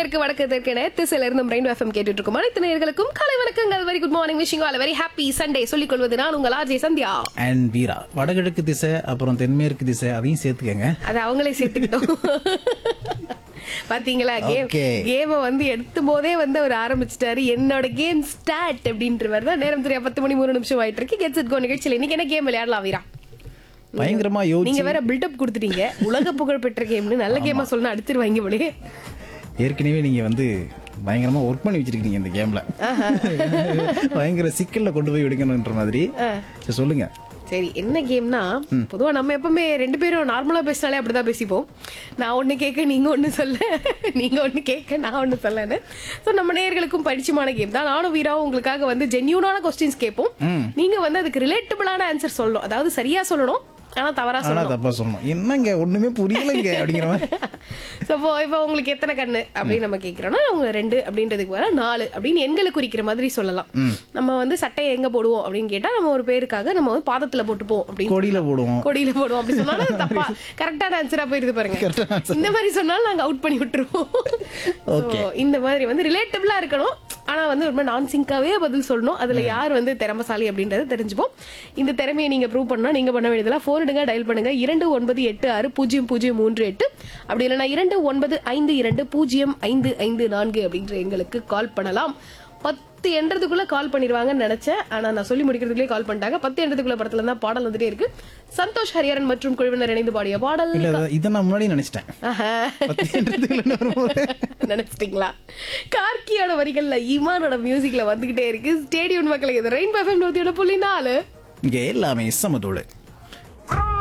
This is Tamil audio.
மேற்கு வடக்கு தெற்கு திசையில இருந்து ரெயின் எஃப்எம் கேட்டுட்டு இருக்கும் அனைத்து நேயர்களுக்கும் காலை வணக்கங்கள் very good morning wishing all very happy Sunday சொல்லிக் கொள்வது நான் உங்கள் ஆர்ஜே சந்தியா அண்ட் வீரா வடகிழக்கு திசை அப்புறம் தென்மேற்கு திசை அதையும் சேர்த்துக்கங்க அது அவங்களே சேர்த்துக்கிட்டோம் பாத்தீங்களா கேம் Okay. கேம வந்து எடுத்தும் போதே வந்து அவர் ஆரம்பிச்சிட்டாரு என்னோட கேம் ஸ்டார்ட் அப்படின்ற மாதிரி தான் நேரம் தெரியா பத்து மணி மூணு நிமிஷம் ஆயிட்டு இருக்கு கெட்ஸ் இட் கோ நிகழ்ச்சியில் இன்னைக்கு என்ன கேம் விளையாடலாம் வீரா பயங்கரமா யோசிச்சு நீங்க வேற பில்டப் கொடுத்துட்டீங்க உலக புகழ் பெற்ற கேம்னு நல்ல கேமா சொல்லணும் அடிச்சிருவாங்க போலே ஏற்கனவே நீங்க வந்து பயங்கரமா ஒர்க் பண்ணி வச்சிருக்கீங்க இந்த கேம்ல பயங்கர சிக்கல்ல கொண்டு போய் விடுக்கணுன்ற மாதிரி சரி, சொல்லுங்க சரி என்ன கேம்னா பொதுவா நம்ம எப்பவுமே ரெண்டு பேரும் நார்மலா பேசினாலே அப்படிதான் பேசிப்போம் நான் ஒண்ணு கேட்க நீங்க ஒண்ணு சொல்ல நீங்க ஒண்ணு கேட்க நான் ஒண்ணு சொல்லன்னு சோ நம்ம நேயர்களுக்கும் பரிச்சயமான கேம் தான் நானும் வீராவும் உங்களுக்காக வந்து ஜென்யூனான கொஸ்டின்ஸ் கேட்போம் நீங்க வந்து அதுக்கு ரிலேட்டபிளான ஆன்சர் சொல்லணும் அதாவது சரியா சொல்லணும் ஆனா தவறா ஆனா சொல்லணும் தப்பா சொல்லணும் என்னங்க ஒண்ணுமே புரியலங்க அப்படிங்கிற மாதிரி சோ இப்போ இப்போ உங்களுக்கு எத்தனை கண்ணு அப்படின்னு நம்ம கேக்குறோம்னா அவங்க ரெண்டு அப்படின்றதுக்கு வர நாலு அப்படின்னு எண்களை குறிக்கிற மாதிரி சொல்லலாம் நம்ம வந்து சட்டையை எங்க போடுவோம் அப்படின்னு கேட்டா நம்ம ஒரு பேருக்காக நம்ம வந்து பாதத்துல போட்டுப்போம் அப்படின்னு கொடியில போடுவோம் கொடியில போடுவோம் அப்படி சொன்னாலும் அது தப்பா கரெக்டான ஆன்சரா போயிருது பாருங்க இந்த மாதிரி சொன்னாலும் நாங்க அவுட் பண்ணி விட்டுருவோம் Okay. So, இந்த மாதிரி வந்து ரிலேட்டபிளா இருக்கணும் ஆனா வந்து ரொம்ப நான் சிங்காவே பதில் சொல்லணும் அதுல யார் வந்து திறமசாலி அப்படின்றத தெரிஞ்சுப்போம் இந்த திறமையை நீங்க ப்ரூவ் பண்ணா நீங்க பண்ண வேண்டியதெல்லாம் போன் எடுங்க டயல் பண்ணுங்க இரண்டு ஒன்பது எட்டு ஆறு பூஜ்ஜியம் பூஜ்ஜியம் மூன்று எட்டு அப்படி இல்லைன்னா இரண்டு ஒன்பது ஐந்து இரண்டு பூஜ்ஜியம் ஐந்து ஐந்து நான்கு அப்படின்ற எங்களுக்கு கால் பண்ணலாம் பத்து எண்றதுக்குள்ள கால் பண்ணிடுவாங்கன்னு நினைச்சேன் ஆனா நான் சொல்லி முடிக்கிறதுக்குள்ளே கால் பண்ணிட்டாங்க பத்து எண்றதுக்குள்ள படத்துல தான் பாடல் வந்துட்டே இருக்கு சந்தோஷ் ஹரிஹரன் மற்றும் குழுவினர் இணைந்து பாடிய பாடல் இல்ல இத- இதை நான் முன்னாடி நினைச்சிட்டேன் ஆஹா. பத்துன்றதுக்குள்ள வரும்போது நினைச்சிட்டீங்களா கார்கியோட வரிகள்ல ஈமானோட மியூசிக்ல வந்துகிட்டே இருக்கு ஸ்டேடியம் மக்களுக்கு இது ரெயின் பஃபம் நூத்தியோட புள்ளி நாலு இங்க எல்லாமே சமதோடு